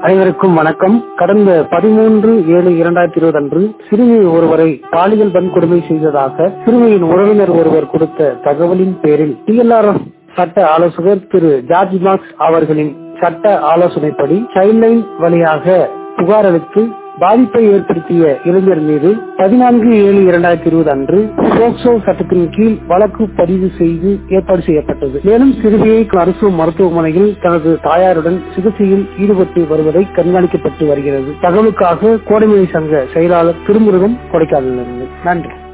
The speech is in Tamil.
அனைவருக்கும் வணக்கம் கடந்த பதிமூன்று ஏழு இரண்டாயிரத்தி இருபது அன்று சிறுமி ஒருவரை பாலியல் வன்கொடுமை செய்ததாக சிறுமியின் உறவினர் ஒருவர் கொடுத்த தகவலின் பேரில் டிஎல்ஆர்எஃப் சட்ட ஆலோசகர் திரு ஜார்ஜ் மார்க்ஸ் அவர்களின் சட்ட ஆலோசனைப்படி சைல்ட்லைன் வழியாக புகார் அளித்து பாதிப்பை ஏற்படுத்திய இளைஞர் மீது பதினான்கு ஏழு இரண்டாயிரத்தி இருபது அன்று போக்சோ சட்டத்தின் கீழ் வழக்கு பதிவு செய்து ஏற்பாடு செய்யப்பட்டது மேலும் சிறுமியை அரசு மருத்துவமனையில் தனது தாயாருடன் சிகிச்சையில் ஈடுபட்டு வருவதை கண்காணிக்கப்பட்டு வருகிறது தகவலுக்காக கோடைமொழி சங்க செயலாளர் திருமுருகன் கொடைக்கானலிருந்து நன்றி